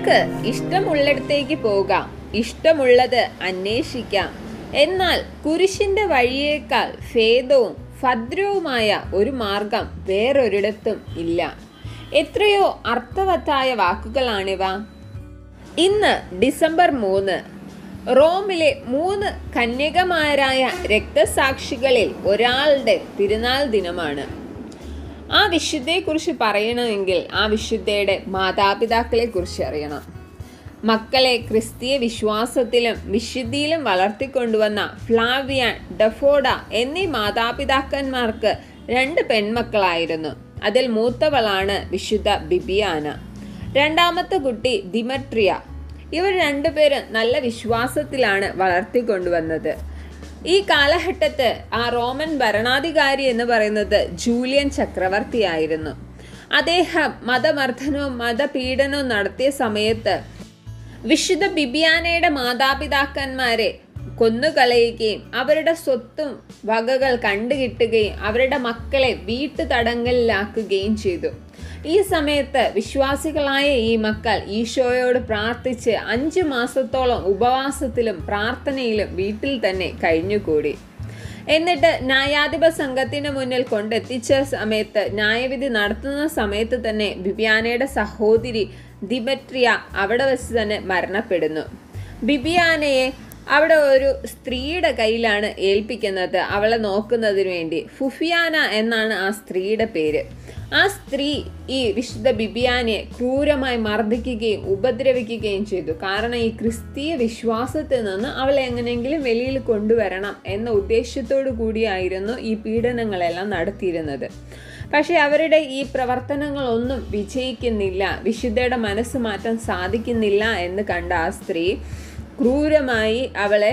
നമുക്ക് ഇഷ്ടമുള്ളിടത്തേക്ക് പോകാം ഇഷ്ടമുള്ളത് അന്വേഷിക്കാം എന്നാൽ കുരിശിന്റെ വഴിയേക്കാൾ ഭേദവും ഭദ്രവുമായ ഒരു മാർഗം വേറൊരിടത്തും ഇല്ല എത്രയോ അർത്ഥവത്തായ വാക്കുകളാണിവ ഇന്ന് ഡിസംബർ മൂന്ന് റോമിലെ മൂന്ന് കന്യകമാരായ രക്തസാക്ഷികളിൽ ഒരാളുടെ തിരുനാൾ ദിനമാണ് ആ വിശുദ്ധയെക്കുറിച്ച് പറയണമെങ്കിൽ ആ വിശുദ്ധയുടെ മാതാപിതാക്കളെ കുറിച്ച് അറിയണം മക്കളെ ക്രിസ്തീയ വിശ്വാസത്തിലും വിശുദ്ധിയിലും വളർത്തിക്കൊണ്ടുവന്ന ഫ്ലാവിയാൻ ഡഫോഡ എന്നീ മാതാപിതാക്കന്മാർക്ക് രണ്ട് പെൺമക്കളായിരുന്നു അതിൽ മൂത്തവളാണ് വിശുദ്ധ ബിബിയാന രണ്ടാമത്തെ കുട്ടി ദിമട്രിയ ഇവർ രണ്ടുപേരും നല്ല വിശ്വാസത്തിലാണ് വളർത്തിക്കൊണ്ടുവന്നത് ഈ കാലഘട്ടത്ത് ആ റോമൻ ഭരണാധികാരി എന്ന് പറയുന്നത് ജൂലിയൻ ചക്രവർത്തിയായിരുന്നു അദ്ദേഹം മതമർദ്ദനവും മതപീഡനവും നടത്തിയ സമയത്ത് വിശുദ്ധ ബിബിയാനയുടെ മാതാപിതാക്കന്മാരെ കൊന്നുകളയുകയും അവരുടെ സ്വത്തും വകകൾ കണ്ടുകിട്ടുകയും അവരുടെ മക്കളെ വീട്ടു തടങ്കലിലാക്കുകയും ചെയ്തു ഈ സമയത്ത് വിശ്വാസികളായ ഈ മക്കൾ ഈശോയോട് പ്രാർത്ഥിച്ച് അഞ്ചു മാസത്തോളം ഉപവാസത്തിലും പ്രാർത്ഥനയിലും വീട്ടിൽ തന്നെ കഴിഞ്ഞുകൂടി എന്നിട്ട് ന്യായാധിപ സംഘത്തിന് മുന്നിൽ കൊണ്ടെത്തിച്ച സമയത്ത് ന്യായവിധി നടത്തുന്ന സമയത്ത് തന്നെ ബിബിയാനയുടെ സഹോദരി ദിബട്രിയ അവിടെ വെച്ച് തന്നെ മരണപ്പെടുന്നു ബിബിയാനയെ അവിടെ ഒരു സ്ത്രീയുടെ കയ്യിലാണ് ഏൽപ്പിക്കുന്നത് അവളെ നോക്കുന്നതിന് വേണ്ടി ഫുഫിയാന എന്നാണ് ആ സ്ത്രീയുടെ പേര് ആ സ്ത്രീ ഈ വിശുദ്ധ ബിബിയാനെ ക്രൂരമായി മർദ്ദിക്കുകയും ഉപദ്രവിക്കുകയും ചെയ്തു കാരണം ഈ ക്രിസ്തീയ വിശ്വാസത്തിൽ നിന്ന് അവളെ എങ്ങനെയെങ്കിലും വെളിയിൽ കൊണ്ടുവരണം എന്ന ഉദ്ദേശത്തോടു കൂടിയായിരുന്നു ഈ പീഡനങ്ങളെല്ലാം നടത്തിയിരുന്നത് പക്ഷേ അവരുടെ ഈ പ്രവർത്തനങ്ങളൊന്നും വിജയിക്കുന്നില്ല വിശുദ്ധയുടെ മനസ്സ് മാറ്റാൻ സാധിക്കുന്നില്ല എന്ന് കണ്ട ആ സ്ത്രീ ക്രൂരമായി അവളെ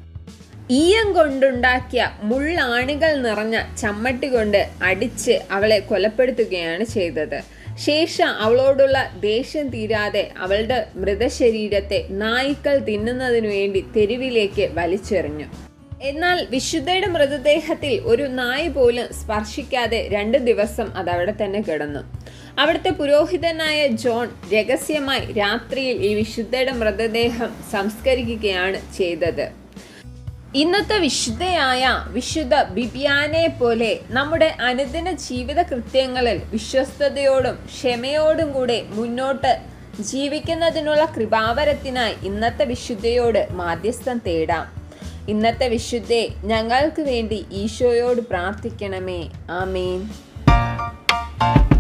ഈയം കൊണ്ടുണ്ടാക്കിയ മുള്ളാണികൾ നിറഞ്ഞ ചമ്മട്ടി കൊണ്ട് അടിച്ച് അവളെ കൊലപ്പെടുത്തുകയാണ് ചെയ്തത് ശേഷം അവളോടുള്ള ദേഷ്യം തീരാതെ അവളുടെ മൃതശരീരത്തെ നായ്ക്കൾ തിന്നുന്നതിനു വേണ്ടി തെരുവിലേക്ക് വലിച്ചെറിഞ്ഞു എന്നാൽ വിശുദ്ധയുടെ മൃതദേഹത്തിൽ ഒരു നായ് പോലും സ്പർശിക്കാതെ രണ്ട് ദിവസം അത് അവിടെ തന്നെ കിടന്നു അവിടുത്തെ പുരോഹിതനായ ജോൺ രഹസ്യമായി രാത്രിയിൽ ഈ വിശുദ്ധയുടെ മൃതദേഹം സംസ്കരിക്കുകയാണ് ചെയ്തത് ഇന്നത്തെ വിശുദ്ധയായ വിശുദ്ധ ബിബിയാനെ പോലെ നമ്മുടെ അനുദിന ജീവിത കൃത്യങ്ങളിൽ വിശ്വസ്തയോടും ക്ഷമയോടും കൂടെ മുന്നോട്ട് ജീവിക്കുന്നതിനുള്ള കൃപാവരത്തിനായി ഇന്നത്തെ വിശുദ്ധയോട് മാധ്യസ്ഥം തേടാം ഇന്നത്തെ വിശുദ്ധെ ഞങ്ങൾക്ക് വേണ്ടി ഈശോയോട് പ്രാർത്ഥിക്കണമേ ആമേൻ